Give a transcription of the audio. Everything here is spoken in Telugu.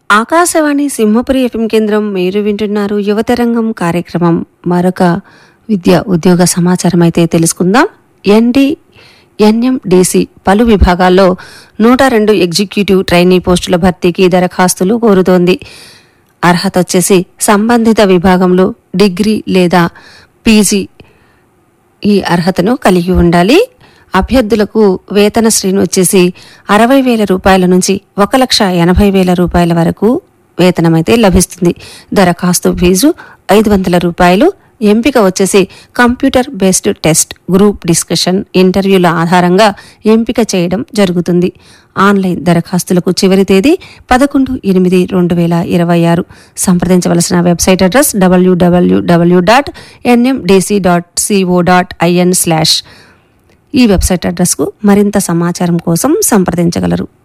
ఆకాశవాణి సింహపురి ఎఫ్ఎం కేంద్రం మీరు వింటున్నారు యువతరంగం కార్యక్రమం మరొక విద్య ఉద్యోగ సమాచారం అయితే తెలుసుకుందాం ఎన్డి ఎన్ఎండిసి పలు విభాగాల్లో నూట రెండు ఎగ్జిక్యూటివ్ ట్రైనీ పోస్టుల భర్తీకి దరఖాస్తులు కోరుతోంది అర్హత వచ్చేసి సంబంధిత విభాగంలో డిగ్రీ లేదా పీజీ ఈ అర్హతను కలిగి ఉండాలి అభ్యర్థులకు వేతన శ్రేణి వచ్చేసి అరవై వేల రూపాయల నుంచి ఒక లక్ష ఎనభై వేల రూపాయల వరకు వేతనమైతే లభిస్తుంది దరఖాస్తు ఫీజు ఐదు వందల రూపాయలు ఎంపిక వచ్చేసి computer based test group discussion ఇంటర్వ్యూల ఆధారంగా ఎంపిక చేయడం జరుగుతుంది ఆన్లైన్ దరఖాస్తులకు చివరి తేదీ పదకొండు ఎనిమిది రెండు వేల ఇరవై ఆరు సంప్రదించవలసిన website address WWW dot NMDC dot CO dot IN slash ఈ వెబ్సైట్ అడ్రస్కు మరింత సమాచారం కోసం సంప్రదించగలరు